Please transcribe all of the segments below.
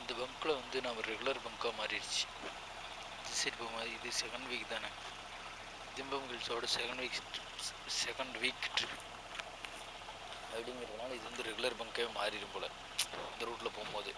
இந்த பங்க்கில் வந்து நம்ம ரெகுலர் பங்காக மாறிடுச்சு இது சரி இப்போ மாதிரி இது செகண்ட் வீக் தானே திம்பம் ஹில்ஸோட second week second week trip அப்படிங்கிறதுனால இது வந்து ரெகுலர் பங்காகவே மாறிடும் போல் இந்த ரூட்டில் போகும்போது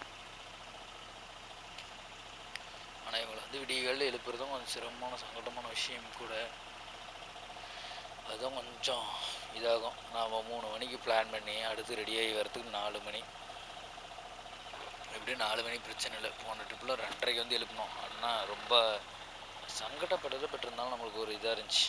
ஆனால் இவங்களை வந்து விடியகாலில் எழுப்புறதும் கொஞ்சம் சிரமமான சங்கடமான விஷயம் கூட அதுதான் கொஞ்சம் இதாகும் நாம் மூணு மணிக்கு பிளான் பண்ணி அடுத்து ரெடியாகி வரதுக்கு நாலு மணி எப்படியும் நாலு மணி பிரச்சனை இல்லை போன ட்ரிப்பில் ரெண்டரைக்கு வந்து எழுப்பணும் ஆனால் ரொம்ப சங்கடப்பட்டதை பட்டிருந்தாலும் நம்மளுக்கு ஒரு இதாக இருந்துச்சு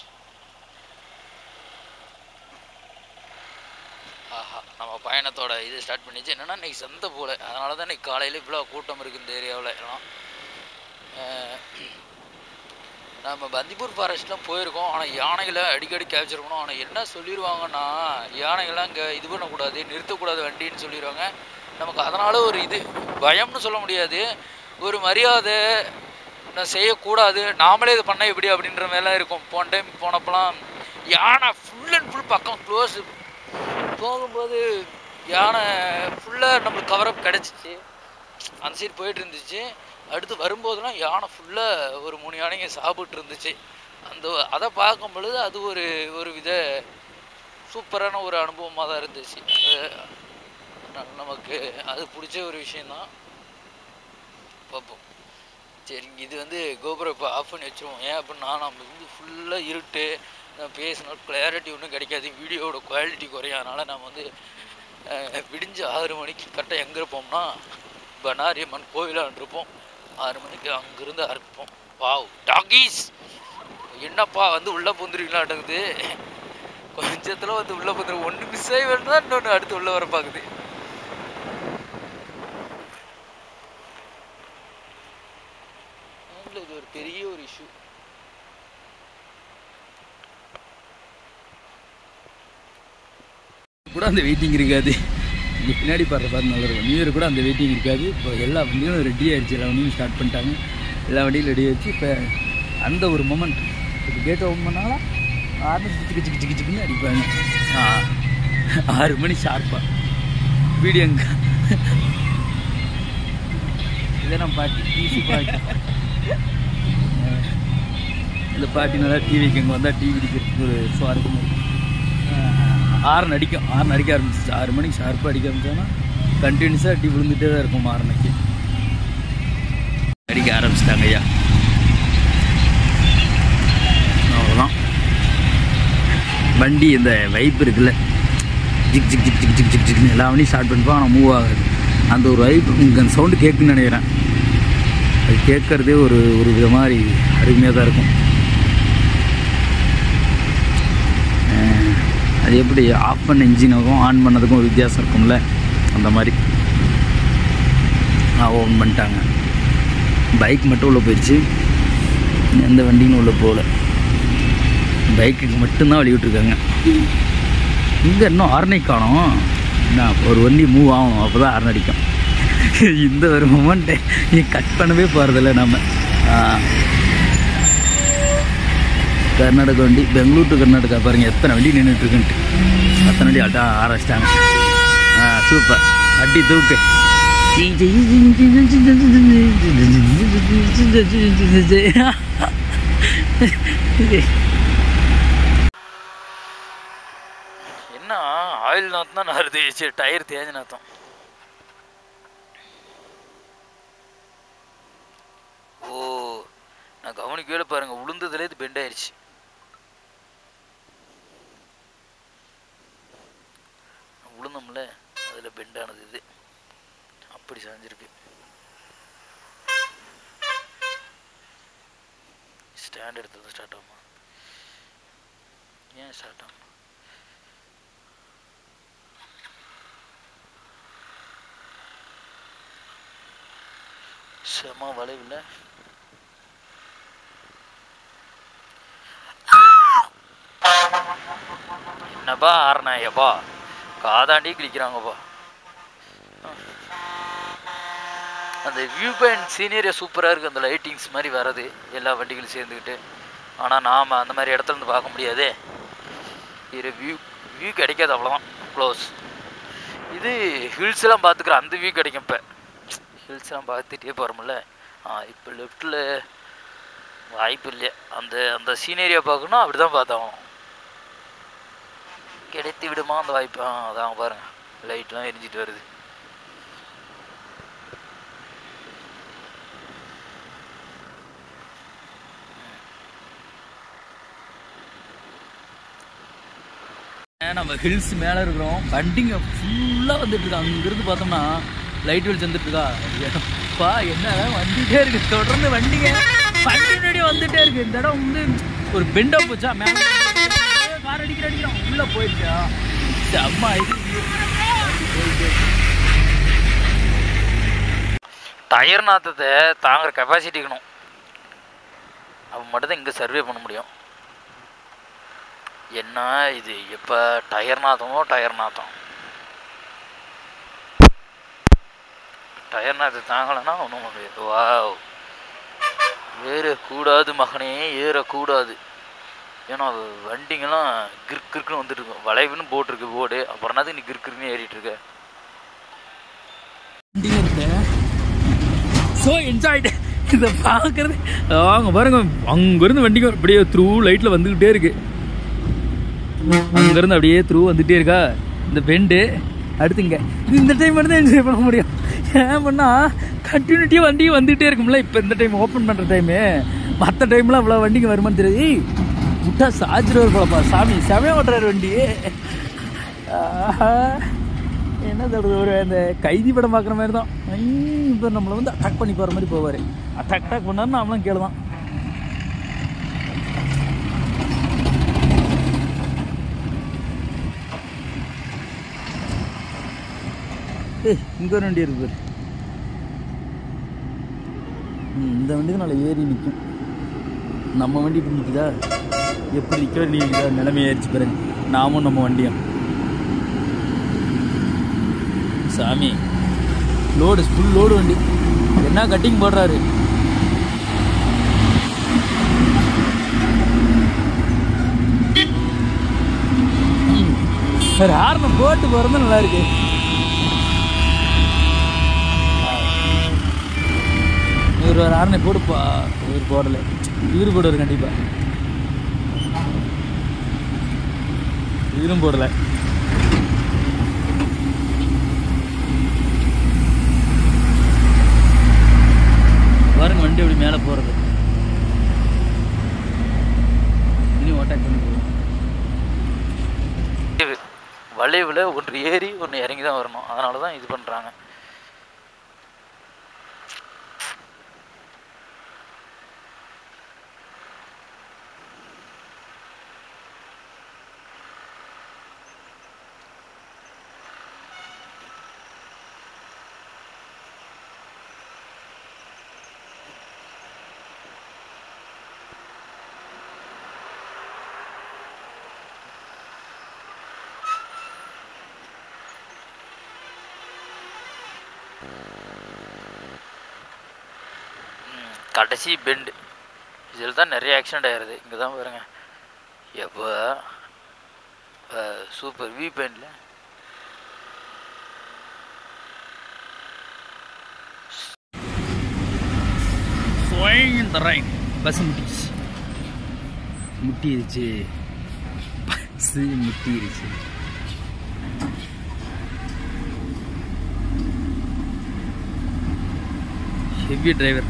ஆஹா நம்ம பயணத்தோட இது ஸ்டார்ட் பண்ணிச்சு என்னன்னா இன்னைக்கு சந்தை போல அதனால தான் இன்னைக்கு காலையில் இவ்வளோ கூட்டம் இருக்குது இந்த ஏரியாவில் எல்லாம் அஹ் நம்ம பந்திப்பூர் ஃபாரஸ்ட்லாம் போயிருக்கோம் ஆனால் யானைகளை அடிக்கடி கேப்சர் பண்ணோம் ஆனால் என்ன சொல்லிடுவாங்கன்னா யானைகள்லாம் இங்கே இது பண்ணக்கூடாது நிறுத்தக்கூடாது வண்டின்னு சொல்லிடுவாங்க நமக்கு அதனால ஒரு இது பயம்னு சொல்ல முடியாது ஒரு மரியாதை நான் செய்யக்கூடாது நாமளே இது பண்ண எப்படி அப்படின்ற மாதிரிலாம் இருக்கும் போன டைம் போனப்பலாம் யானை ஃபுல் அண்ட் ஃபுல் பக்கம் க்ளோஸ் போகும்போது யானை ஃபுல்லாக நம்மளுக்கு கவரப் கிடச்சிச்சு அந்த சைடு போயிட்டு இருந்துச்சு அடுத்து வரும்போதெல்லாம் யானை ஃபுல்லாக ஒரு மூணு யானைங்க சாப்பிட்டு இருந்துச்சு அந்த அதை பார்க்கும் பொழுது அது ஒரு ஒரு வித சூப்பரான ஒரு அனுபவமாக தான் இருந்துச்சு அது ந- நமக்கு அது பிடிச்ச ஒரு விஷயந்தான் பார்ப்போம் சரி இது வந்து கோபுரம் இப்போ ஆஃப் பண்ணி வச்சிருவோம் ஏன் அப்படின்னா நம்ம வந்து ஃபுல்லாக இருட்டு நான் பேசினா கிளாரிட்டி ஒன்றும் கிடைக்காது வீடியோவோட குவாலிட்டி குறையும் அதனால் நம்ம வந்து அஹ், விடிஞ்சு ஆறு மணிக்கு கரெக்டாக எங்கே இருப்போம்னா பனாரியம்மன் கோயிலான் இருப்போம் ஆறு மணிக்கு அங்கேருந்து ஆரம்பிப்போம் வாவ் டாகீஸ் என்னப்பா வந்து உள்ளே புந்துருவீங்களாட்டங்குது கொஞ்சத்தில் வந்து உள்ளே புந்துரு ஒன்று மிஸ் ஆகி வேணும் தான் இன்னொன்று அடுத்து உள்ளே வர பார்க்குது ஆக்சுவலி இது ஒரு பெரிய ஒரு இஷ்யூ கூட அந்த வெயிட்டிங் இருக்காது இங்கே பின்னாடி பாடுற பாரு நல்லா இருக்கும் நியூ இயர் கூட அந்த வெயிட்டிங் இருக்காது இப்போ எல்லா வண்டியும் ரெடி ஆயிடுச்சு எல்லா வண்டியும் ஸ்டார்ட் பண்ணிட்டாங்க எல்லா வண்டியும் ரெடி ஆயிடுச்சு இப்போ அந்த ஒரு மொமெண்ட் இப்போ கேட் ஓப்பன் பண்ணாலும் ஆறு சிக்கு சிக்கு சிக்கு சிக்குன்னு அடிப்பாங்க ஆ, ஆறு மணி ஷார்ப்பாக வீடியோங்க இதெல்லாம் பாட்டி டிசி பாட்டி இந்த பாட்டி நல்லா டிவிக்கு இங்கே வந்தால் டிவி அடிக்கிறதுக்கு ஒரு சுவாரஸ்யமாக இருக்கும் ஆறு அடிக்கும் ஆறு அடிக்க ஆரம்பிச்சிச்சு ஆறு மணிக்கு ஷார்ப்பாக அடிக்க ஆரம்பிச்சோன்னா கண்டினியூஸாக அடி விழுந்துட்டே தான் இருக்கும் ஆறு மணிக்கு அடிக்க ஆரம்பிச்சிட்டாங்க ஐயா அவ்வளோதான் வண்டி இந்த வைப் இருக்குல்ல ஜிக் ஜிக் ஜிக் ஜிக் ஜிக் ஜிக் ஜிக்னு எல்லா வண்டியும் ஸ்டார்ட் பண்ணிப்போம் ஆனால் மூவ் ஆகாது அந்த ஒரு வைப் இங்கே அந்த சவுண்டு கேட்குன்னு நினைக்கிறேன் அது கேட்குறதே ஒரு ஒரு வித மாதிரி அருமையாக தான் இருக்கும் அஹ் அது எப்படி ஆஃப் பண்ண இன்ஜினுக்கும் ஆன் பண்ணதுக்கும் ஒரு வித்தியாசம் இருக்கும்ல அந்த மாதிரி ஓன் பண்ணிட்டாங்க பைக் மட்டும் உள்ளே போயிடுச்சு எந்த வண்டியும் உள்ளே போகல பைக்குக்கு மட்டும்தான் வழி விட்டுருக்காங்க இங்கே இன்னும் ஆர்னை காணும் என்ன ஒரு வண்டி மூவ் ஆகணும் அப்போ தான் ஆர்ன் அடிக்கும் இந்த ஒரு மொமெண்ட்டை நீ கட் பண்ணவே போகிறதில்ல நம்ம ஆ. கர்நாடகா வண்டி பெங்களூர் டு கர்நாடகா பாருங்க எத்தனை வண்டி நின்றுட்டு இருக்குன்ட்டு அத்தனை வண்டி அட்டா ஆரம்பிச்சிட்டாங்க ஆ சூப்பர் அடி தூக்கு என்ன ஆயில் நாத்தம் தான் நாருது சரி டயர் தேஞ்ச நாத்தம் ஓ நான் கவனிக்கவே பாருங்க உளுந்ததுல இது பெண்ட் ஆயிடுச்சு உளுந்தோம்ல அதில் பெண்ட் ஆனது இது அப்படி சாஞ்சிருக்கு ஸ்டாண்ட் எடுத்தது ஸ்டார்ட் ஆகுமா ஏன் ஸ்டார்ட் ஆகும் செம வளைவில் என்னப்பா ஆரணாயப்பா காதாண்டி கிழிக்கிறாங்கப்பா அந்த வியூ பாயிண்ட் சீனியரே சூப்பராக இருக்குது அந்த லைட்டிங்ஸ் மாதிரி வர்றது எல்லா வண்டிகளும் சேர்ந்துக்கிட்டு ஆனால் நாம் அந்த மாதிரி இடத்துல இருந்து பார்க்க முடியாதே இது வியூ வியூ கிடைக்காது அவ்வளோதான் க்ளோஸ் இது ஹில்ஸ்லாம் பார்த்துக்குற அந்த வியூ கிடைக்கும் இப்போ ஹில்ஸ்லாம் பார்த்துட்டே போகிறோம்ல ஆ இப்போ லெஃப்ட்டில் வாய்ப்பு இல்லையா அந்த அந்த சீனேரியா பார்க்கணும் அப்படி தான் பார்த்தாகணும் கிடைத்து விடுமா அந்த வாய்ப்பு ஆ அதான் பாருங்க லைட்லாம் எரிஞ்சிட்டு வருது நம்ம ஹில்ஸ் மேலே இருக்கிறோம் வண்டிங்க ஃபுல்லாக வந்துட்டு இருக்கு அங்கிருந்து பார்த்தோம்னா லைட் வெளிச்சு வந்துட்டு இருக்கா எப்பா என்ன வந்துட்டே இருக்கு தொடர்ந்து வண்டிங்க வண்டி முன்னாடி வந்துட்டே இருக்கு இந்த இடம் வந்து ஒரு பெண்டா போச்சா மேலே கார் அடிக்கிற அடிக்கிறோம் உள்ள போயிடுச்சா செம்ம இது டயர் நாத்தத்தை தாங்குற கெப்பாசிட்டி இருக்கணும் அப்போ மட்டும் தான் இங்கே சர்வே பண்ண முடியும் என்ன இது எப்போ டயர் நாத்தமோ டயர் நாத்தம் டயர் நாத்தம் தாங்கலைன்னா ஒன்றும் முடியாது வாவ் ஏறக்கூடாது மகனே ஏறக்கூடாது ஏன்னா அது வண்டிங்கெல்லாம் கிறுக்கு கிறுக்குன்னு வந்துட்டு இருக்கும் வளைவுன்னு போட்டிருக்கு போர்டு அப்புறம் என்னது நீ கிறுக்கு கிறுக்குன்னு ஏறிட்டு இருக்க வண்டியில் இருக்கேன் ஸோ என்ஜாய்டு இதை பார்க்குறது அவங்க பாருங்க அங்கேருந்து வண்டிங்க அப்படியே த்ரூ லைட்டில் வந்துக்கிட்டே இருக்கு அங்கேருந்து அப்படியே த்ரூ வந்துகிட்டே இருக்கா இந்த பெண்டு அடுத்து இங்கே இந்த டைம் மட்டும் தான் என்ஜாய் பண்ண முடியும் ஏன் பண்ணால் கண்டினியூட்டியாக வண்டியும் வந்துகிட்டே இருக்கும்ல இப்போ இந்த டைம் ஓப்பன் பண்ணுற டைமு மற்ற டைம்லாம் இவ்வளோ வண்டிங்க வருமான்னு தெரியாது ஏய் விட்டா சாஜிரவர் போலப்பா சாமி செமையா ஓட்டுறாரு வண்டி ஆஹா. என்ன சொல்றது ஒரு அந்த கைதி படம் பார்க்குற மாதிரி தான் இப்போ நம்மளை வந்து அட்டாக் பண்ணி போகிற மாதிரி போவார் அட்டாக் அட்டாக் பண்ணாருன்னு நம்மளும் கேளு தான் ஏய் இங்கே ஒரு வண்டி இருக்கு பாரு ம், இந்த வண்டி தான் நல்லா ஏறி நிற்கும் நம்ம வண்டி இப்படி நிற்குதா எப்படி நிற்க நீ நிற்குதா நிலைமை ஏறிச்சு பாருங்க நாமும் நம்ம வண்டியும் சாமி லோடு ஃபுல் லோடு வண்டி என்ன கட்டிங் போடுறாரு ம். ஒரு ஹார்னை போட்டு போகிறது நல்லா இருக்கு இவர் ஒரு ஹார்னை போடுப்பா இவர் போடலை இவரு போடுவார் கண்டிப்பா இவரும் போடலை பாருங்க வண்டி அப்படி மேலே போகிறது இனி ஓட்டாக் பண்ணி போகும் வளைவில் ஒன்று ஏறி ஒன்று இறங்கி தான் வரணும் அதனால தான் இது பண்ணுறாங்க ம், கடைசி பெண்டு இதில் தான் நிறைய ஆக்சிடென்ட் ஆயிடுது இங்கே தான் பாருங்க எப்போ சூப்பர் வி பெண்டில் இந்த ரைன் பஸ் முட்டிச்சு முட்டிருச்சு பஸ் முட்டிருச்சு ஹெவி டிரைவர்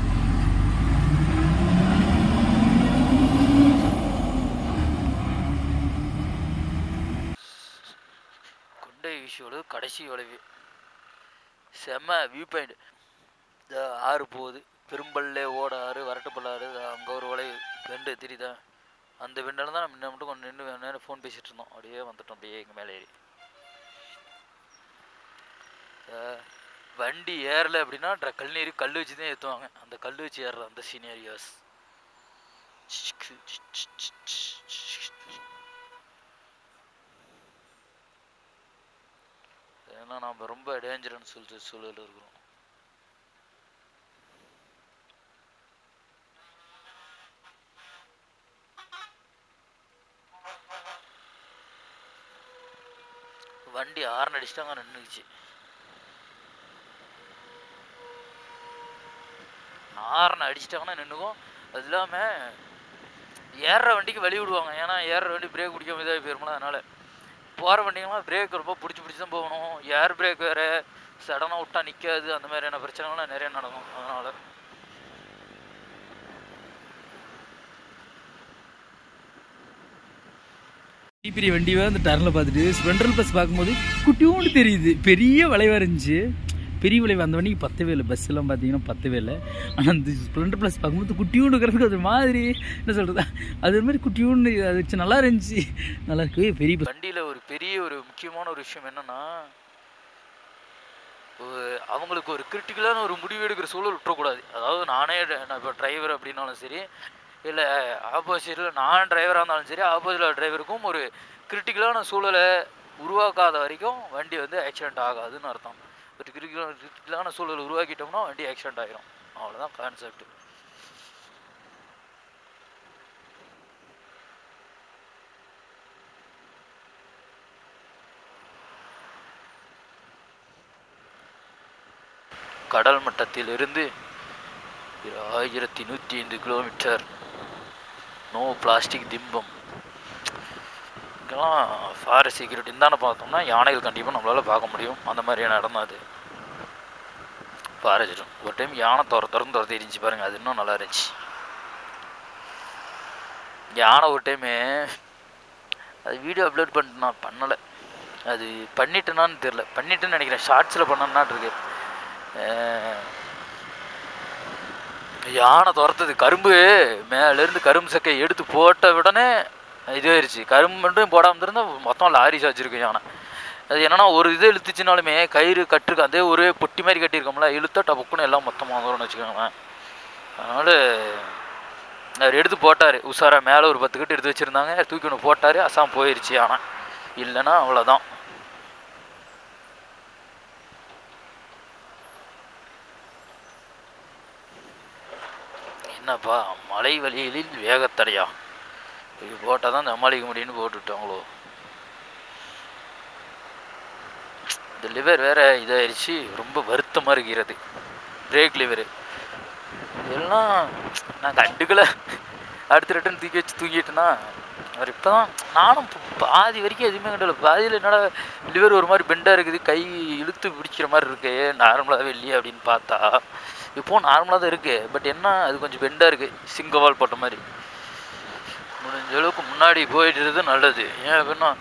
கொண்டை விஷயோட கடைசி வளைவு செம்ம வியூ பாயிண்ட் இந்த ஆறு போகுது பெரும்பல்ல ஓட ஆறு வரட்டுப்பள்ள ஆறு அங்கே ஒரு வளைவு பெண்டு தெரியுதா அந்த பெண்டால தான் நம்ம முன்ன மட்டும் கொஞ்சம் நின்று நேரம் ஃபோன் பேசிட்டு இருந்தோம் அப்படியே வந்துட்டோம் அப்படியே எங்கள் மேலே ஏறி அஹ், வண்டி ஏறல அப்படின்னா ட்ர- கல்நீர் கல் வச்சு தான் ஏற்றுவாங்க அந்த கல் வச்சு ஏறுற அந்த சீனியரியாஸ் ஏன்னா நாம் ரொம்ப டேஞ்சர்னு சொல்லிட்டு சூழல் இருக்கிறோம் வண்டி ஆறுனு அடிச்சுட்டாங்க நின்றுச்சு ஹார்ன் அடிச்சிட்டாங்கன்னா நின்றுக்கும் அது இல்லாமல் ஏறுற வண்டிக்கு வழி விடுவாங்க ஏன்னா ஏறுற வண்டி பிரேக் பிடிக்காம இதாகி போயிருமல அதனால் போகிற வண்டிங்கெல்லாம் பிரேக் ரொம்ப பிடிச்சி பிடிச்சி தான் போகணும் ஏர் பிரேக் வேறு சடனாக விட்டா நிற்காது அந்த மாதிரியான பிரச்சனைகள்லாம் நிறைய நடக்கும் அதனால் பெரிய பெரிய வண்டியை அந்த டர்னில் பார்த்துட்டு ஸ்ப்ளெண்டர் பஸ் பார்க்கும்போது குட்டியோண்டு தெரியுது பெரிய வளைவாக இருந்துச்சு பெரிய வளைவு அந்த வண்டிக்கு பத்தவே இல்லை பஸ் எல்லாம் பார்த்தீங்கன்னா பத்தவே இல்லை ஆனால் அந்த ஸ்ப்ளெண்டர் ப்ளஸ் பார்க்கும்போது குட்டியோண்டு இருக்கிறதுக்கு அது மாதிரி என்ன சொல்கிறது அது ஒரு மாதிரி குட்டியோண்டு அது வச்சு நல்லா இருந்துச்சு நல்லா இருக்கு ஏய், பெரிய பஸ் வண்டியில் ஒரு பெரிய ஒரு முக்கியமான ஒரு விஷயம் என்னன்னா ஒரு- அவங்களுக்கு ஒரு கிரிட்டிக்கலான ஒரு முடிவு எடுக்கிற சூழல் விட்டுறக்கூடாது அதாவது நானே ட- நான் இப்போ டிரைவர் அப்படின்னாலும் சரி இல்லை ஆப்போசிட்டில் நான் டிரைவராக இருந்தாலும் சரி ஆப்போசிட்டில் டிரைவருக்கும் ஒரு கிரிட்டிக்கலான சூழலை உருவாக்காத வரைக்கும் வண்டி வந்து ஆக்சிடென்ட் ஆகாதுன்னு அர்த்தம் ஒரு கிரிட்டிக்கலான கிரிட்டிக்கலான சூழல் உருவாக்கிட்டோம்னா வண்டி ஆக்சிடென்ட் ஆகிரும் அவ்வளோதான் கான்செப்ட் கடல் மட்டத்திலிருந்து ஆயிரத்தி நூற்றி ஐந்து கிலோமீட்டர் நோ பிளாஸ்டிக் திம்பம் இங்கெல்லாம் ஃபாரஸ்ட் செக்யூரிட்டி தானே பார்த்தோம்னா யானைகள் கண்டிப்பாக நம்மளால் பார்க்க முடியும் அந்த மாதிரியான இடம் தான் அது ஃபாரஸ்ட் ஒரு டைம் யானை துற திறந்து துரத்தி இருந்துச்சு பாருங்க அது இன்னும் நல்லா இருந்துச்சு யானை ஒரு டைமு அது வீடியோ அப்லோட் பண்ணிட்டு நான் பண்ணலை அது பண்ணிட்டேனான்னு தெரில பண்ணிட்டேன்னு நினைக்கிறேன் ஷார்ட்ஸில் பண்ணனாட்டு இருக்கு அஹ் யானை துரத்துது கரும்பு மேலேருந்து கரும்பு சக்கையை எடுத்து போட்ட உடனே இதாயிருச்சு கரும்பு மட்டும் போடாமல் இருந்தால் மொத்தம் லாரி சாச்சிருக்கு யானை அது என்னன்னா ஒரு இது இழுத்துச்சுனாலுமே கயிறு கட்டுருக்கு அதே ஒரு பொட்டி மாதிரி கட்டியிருக்கோம்ல இழுத்தா டப்புக்குன்னு எல்லாம் மொத்தமாக வந்துடும்னு வச்சுக்கோங்களேன் அதனால் அவர் எடுத்து போட்டார் உஷாரா மேலே ஒரு பத்து கட்டு எடுத்து வச்சுருந்தாங்க தூக்கி ஒன்று போட்டார் அசாம் போயிருச்சு யானை இல்லைன்னா அவ்வளோதான் என்னப்பா மலை வழிகளில் வேகத்தடையா இது போட்டால் தான் சமாளிக்க முடியும்னு போட்டுவிட்டாங்களோ இந்த லிவர் வேற இதாயிருச்சு ரொம்ப வருத்தமாக இருக்கிறது பிரேக் லிவரு இதெல்லாம் நான் கண்டுக்கல அடுத்த ரிட்டன் தூக்கி வச்சு தூக்கிட்டேன்னா அவர் இப்போ தான் நானும் ப- பாதி வரைக்கும் எதுவுமே கண்டல பாதியில் என்னடா லிவர் ஒரு மாதிரி பெண்டாக இருக்குது கை இழுத்து பிடிக்கிற மாதிரி இருக்கு நார்மலாகவே இல்லையே அப்படின்னு பார்த்தா இப்போது நார்மலாக தான் இருக்குது பட் என்ன அது கொஞ்சம் பெண்டாக இருக்குது சிங்கவால் போட்ட மாதிரி முடிஞ்ச அளவுக்கு முன்னாடி போயிடுறது நல்லது ஏன் அப்படின்னா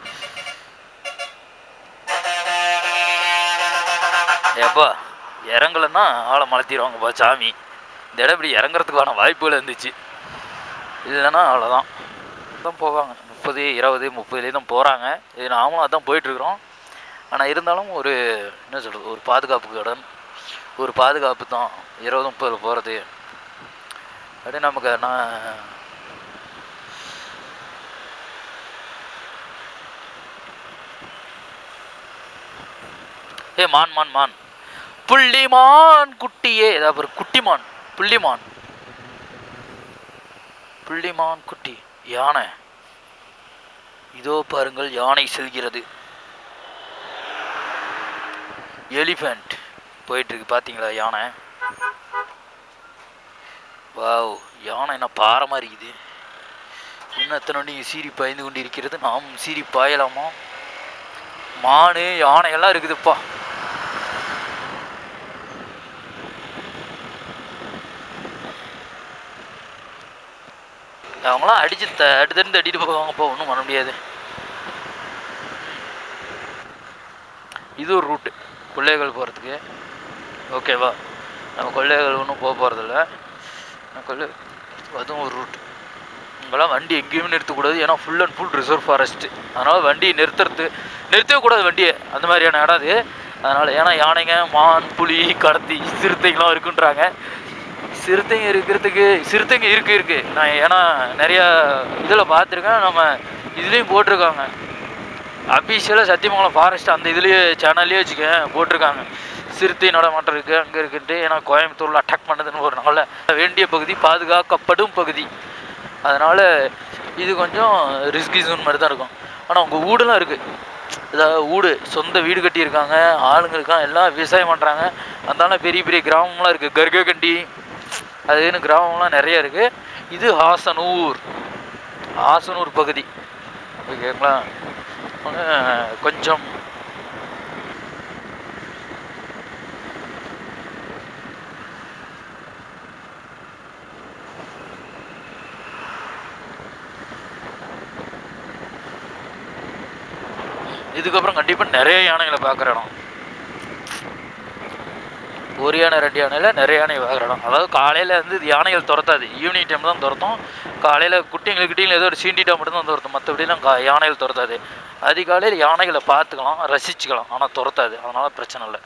ஏப்பா இறங்கலைன்னா ஆளை மலர்த்திடுவாங்கப்பா சாமி இந்த இடம் இப்படி இறங்குறதுக்கான வாய்ப்புகள் இருந்துச்சு இல்லைன்னா அவ்வளோதான் தான் போவாங்க முப்பது இருபது முப்பதுலேயே தான் போகிறாங்க இது நாமளும் அதான் போயிட்டுருக்குறோம் ஆனால் இருந்தாலும் ஒரு என்ன சொல்கிறது ஒரு பாதுகாப்பு கடன் ஒரு பாதுகாப்பு தான் இருபது முப்பதில் போகிறது அப்படியே நமக்கு நான் ஏ மான் மான் மான் புள்ளிமான் குட்டியே ஏதாவது ஒரு குட்டிமான் புள்ளிமான் புள்ளிமான் குட்டி யானை இதோ பாருங்கள் யானை செல்கிறது எலிஃபண்ட் போயிட்டு இருக்கு பாத்தீங்களா யானை வாவ் யானை என்ன பாரமா இருக்குது இன்னும் எத்தனை வண்டி சீறி பாய்ந்து கொண்டு இருக்கிறது நாம் சீறி பாயலாமா மானு யானை எல்லாம் இருக்குதுப்பா அவங்களாம் அடிச்சு த அடுத்தடுத்து தட்டிட்டு போவாங்கப்பா ஒன்றும் பண்ண முடியாது இது ஒரு ரூட்டு கொள்ளைகள் போகிறதுக்கு ஓகேவா நம்ம கொள்ளைகள் ஒன்றும் போக போகிறதில்ல கொள்ளை அதுவும் ஒரு ரூட் இங்கெல்லாம் வண்டி எங்கேயுமே நிறுத்தக்கூடாது ஏன்னா full and full reserve forest அதனால் வண்டி நிறுத்துறது நிறுத்தவே கூடாது வண்டியை அந்த மாதிரியான இடம் அது அதனால் ஏன்னா யானைங்க மான் புலி கடத்தி சிறுத்தைங்களாம் இருக்குன்றாங்க சிறுத்தைங்க இருக்கிறதுக்கு சிறுத்தைங்க இருக்கு இருக்கு நான் ஏன்னா நிறையா இதில் பார்த்துருக்கேன் நம்ம இதுலேயும் போட்டிருக்காங்க அஃபீஷியலாக சத்தியமங்கலம் ஃபாரஸ்ட் அந்த இதுலேயே சேனல்லையே வச்சுக்கேன் போட்டிருக்காங்க சிறுத்தை நடமாட்டம் இருக்குது அங்கே இருக்குன்ட்டு ஏன்னா கோயம்புத்தூரில் அட்டாக் பண்ணதுன்னு ஒரு நாளில் வேண்டிய பகுதி பாதுகாக்கப்படும் பகுதி அதனால் இது கொஞ்சம் ரிஸ்கி ஜோன் மாதிரி தான் இருக்கும் ஆனால் உங்கள் வீடுலாம் இருக்குது அதாவது வீடு சொந்த வீடு கட்டியிருக்காங்க ஆளுங்க இருக்காங்க எல்லாம் விவசாயம் பண்ணுறாங்க அதனால பெரிய பெரிய கிராமம்லாம் இருக்குது கர்ககண்டி அதுன்னு கிராமம்லாம் நிறைய இருக்குது இது ஹாசனூர் ஹாசனூர் பகுதி ஓகேங்களா அஹ் கொஞ்சம் இதுக்கப்புறம் கண்டிப்பாக நிறைய யானைகளை பார்க்குற இடம் ஒரு யானை ரெண்டு யானையில் நிறைய யானை பார்க்குற இடம் அதாவது காலையில் வந்து இது யானைகள் துரத்தாது ஈவினிங் டைம் தான் துரத்தும் காலையில் குட்டிங்களுக்கு குட்டிங்களை ஏதோ ஒரு சீண்டிட்டா மட்டும் தான் துரத்தும் மற்றபடிலாம் கா யானைகள் துரத்தாது அதிகாலையில் யானைகளை பார்த்துக்கலாம் ரசிச்சுக்கலாம் ஆனால் துரத்தாது அதனால் பிரச்சனை இல்லை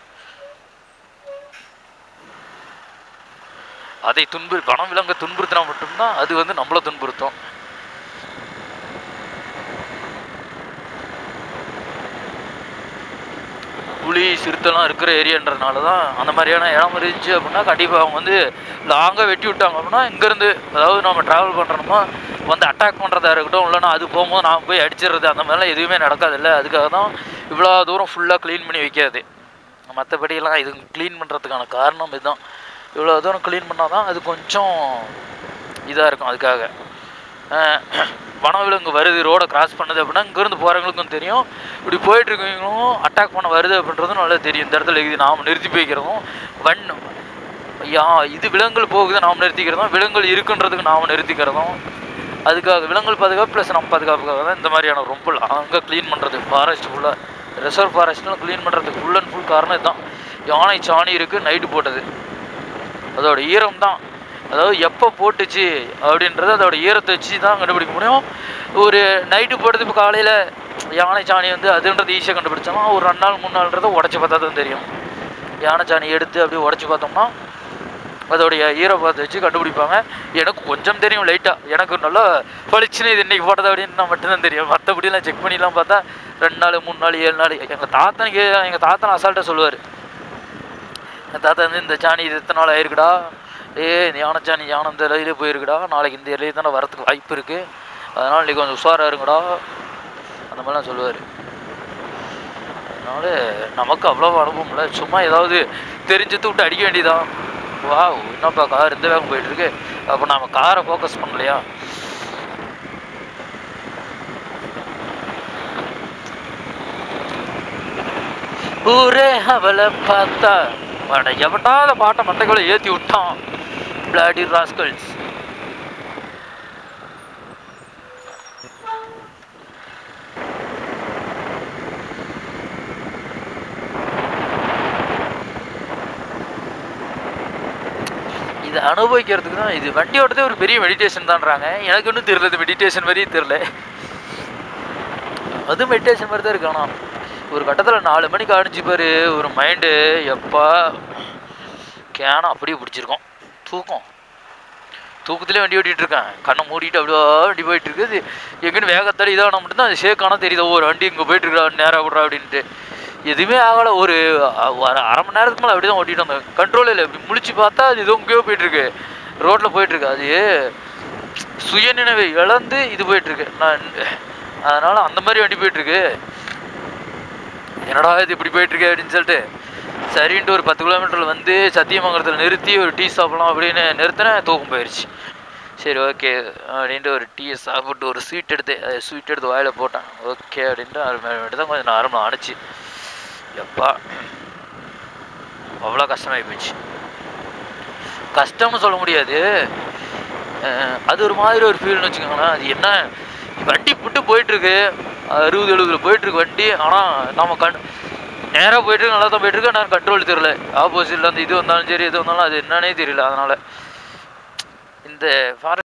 அதை துன்பு வனவிலங்கை துன்புறுத்தினா மட்டும்தான் அது வந்து நம்மளை துன்புறுத்தும் புலி சிறுத்தைலாம் இருக்கிற ஏரியான்றதுனால தான் அந்த மாதிரியான இடம் இருந்துச்சு அப்படின்னா கண்டிப்பாக அவங்க வந்து லாங்காக வெட்டி விட்டாங்க அப்படின்னா இங்கேருந்து அதாவது நம்ம ட்ராவல் பண்ணுறோமோ வந்து அட்டாக் பண்ணுறதா இருக்கட்டும் இல்லைன்னா அது போகும்போது நாம் போய் அடிச்சிடுறது அந்த மாதிரிலாம் எதுவுமே நடக்காதில்ல அதுக்காக தான் இவ்வளோ தூரம் ஃபுல்லாக க்ளீன் பண்ணி வைக்காது மற்றபடியெல்லாம் இது க்ளீன் பண்ணுறதுக்கான காரணம் இதுதான் இவ்வளோ தூரம் க்ளீன் பண்ணால் தான் அது கொஞ்சம் இதாக இருக்கும் அதுக்காக அஹ் வனவிலங்கு வருது ரோடை கிராஸ் பண்ணுது அப்படின்னா இங்கேருந்து போகிறவங்களுக்கும் தெரியும் இப்படி போயிட்டு இருக்கவங்களும் அட்டாக் பண்ண வருது அப்படின்றதும் நல்லா தெரியும் இந்த இடத்துல இது நாம் நிறுத்தி போய்க்கிறதும் வன் யா இது விலங்குகள் போகுது நாம் நிறுத்திக்கிறதும் விலங்குகள் இருக்குன்றதுக்கு நாம் நிறுத்திக்கிறதும் அதுக்காக விலங்குகள் பாதுகாப்பு ப்ளஸ் நம்ம பாதுகாப்புக்காக தான் இந்த மாதிரியான ரொம்ப அங்கே க்ளீன் பண்ணுறது ஃபாரஸ்ட் ஃபுல்லாக ரிசர்வ் ஃபாரஸ்ட்லாம் க்ளீன் பண்ணுறதுக்கு ஃபுல் அண்ட் ஃபுல் காரணம் இதுதான் யானை சாணி இருக்குது நைட்டு போட்டது அதோட ஈரம் தான் அதாவது எப்போ போட்டுச்சு அப்படின்றது அதோட ஈரத்தை வச்சு தான் கண்டுபிடிக்க முடியும் ஒரு நைட்டு போட்டது இப்போ காலையில் யானை சாணி வந்து அதுன்றது ஈஸியாக கண்டுபிடிச்சோம்னா ஒரு ரெண்டு நாள் மூணு நாள்ன்றதை உடச்சி பார்த்தா தான் தெரியும் யானை சாணி எடுத்து அப்படியே உடச்சி பார்த்தோம்னா அதோடைய ஈரப்பதத்தை வச்சு கண்டுபிடிப்பாங்க எனக்கு கொஞ்சம் தெரியும் லைட்டாக எனக்கு நல்லா பளிச்சுன்னு இது இன்னைக்கு போட்டது அப்படின்னு மட்டும்தான் தெரியும் மற்றபடிலாம் செக் பண்ணிலாம் பார்த்தா ரெண்டு நாள் மூணு நாள் ஏழு நாள் எங்கள் தாத்தனுக்கு எங்கள் தாத்தன் அசால்ட்டாக சொல்லுவார் என் தாத்தா வந்து இந்த சாணி இது எத்தனை நாள் ஆயிருக்குடா ஏ இந்த யானை சாணி யானை இந்த இலையிலே போயிருக்குடா நாளைக்கு இந்த இலையில தானே வரத்துக்கு வாய்ப்பு இருக்குது அதனால் இன்னைக்கு கொஞ்சம் உஷாராக இருங்கடா அந்த மாதிரிலாம் சொல்லுவார் அதனால நமக்கு அவ்வளோ அனுபவம் இல்லை சும்மா ஏதாவது தெரிஞ்சது விட்டு அடிக்க வேண்டியதான் வா என்னப்பா கார் இந்த வேகம் போயிட்டுருக்கு அப்போ நாம காரை ஃபோக்கஸ் பண்ணலையா ஊரே அவளை பார்த்தா அட எவன்டா அந்த பாட்டை மட்டைகளை ஏற்றி விட்டான் பிளாடி ராஸ்கல்ஸ் இது அனுபவிக்கிறதுக்கு தான் இது வண்டி ஓட்டதே ஒரு பெரிய மெடிடேஷன் தான்றாங்க எனக்கு ஒன்றும் தெரியல இது மெடிடேஷன் மாதிரியே தெரில அது மெடிடேஷன் மாதிரி தான் இருக்கு ஆனால் ஒரு கட்டத்தில் நாலு மணிக்கு அடிச்சு பாரு ஒரு மைண்டு எப்பா கேனம் அப்படியே பிடிச்சிருக்கோம் தூக்கம் தூக்கத்திலே வண்டி ஓட்டிகிட்டு இருக்கேன் கண்ணை மூடிட்டு அப்படியே வண்டி போயிட்டு இருக்குது இது எங்கேன்னு வேகத்தாடி இதான மட்டும்தான் அது ஷேக்கான தெரியுது ஒரு வண்டி இங்கே போயிட்டு இருக்கா நேராக விட்றா அப்படின்ட்டு எதுவுமே ஆகலை ஒரு அ- ஒரு அரை மணி நேரத்துக்கு மேலே அப்படி தான் ஓட்டிட்டு வந்தேன் கண்ட்ரோல் இல்லை இப்படி முழிச்சு பார்த்தா அது ஏதோ எங்கேயோ போயிட்டுருக்கு ரோட்டில் போயிட்டுருக்கு அது சுயநினைவை இழந்து இது போயிட்டுருக்கு நான் அதனால் அந்த மாதிரி வண்டி போயிட்டுருக்கு என்னடா இது இப்படி போயிட்டுருக்கு அப்படின்னு சொல்லிட்டு சரின்ட்டு ஒரு பத்து கிலோமீட்டரில் வந்து சத்தியமங்கலத்தில் நிறுத்தி ஒரு டீ சாப்பிடலாம் அப்படின்னு நிறுத்தினேன் தூக்கம் போயிடுச்சு சரி ஓகே அப்படின்ட்டு ஒரு டீயை சாப்பிட்டு ஒரு ஸ்வீட் எடுத்து ஸ்வீட் எடுத்து வாயில் போட்டேன் ஓகே அப்படின்ட்டு அது தான் கொஞ்சம் நார்மலாக அனுச்சு எப்பா அவ்வளோ கஷ்டமாகி போச்சு கஷ்டம்னு சொல்ல முடியாது அஹ் அது ஒரு மாதிரி ஒரு ஃபீல்னு வச்சுக்கோங்களேன் அது என்ன வண்டி புட்டு போயிட்டுருக்கு அறுபது எழுபதுல போயிட்டுருக்கு வண்டி ஆனால் நம்ம கண் நேராக போயிட்டுருக்கு நல்லா தான் போயிட்டுருக்கு நான் கண்ட்ரோல் தெரியல ஆப்போசிட்டில் அந்த இது வந்தாலும் சரி எது வந்தாலும் அது என்னன்னே தெரியல அதனால் இந்த ஃபாரஸ்ட்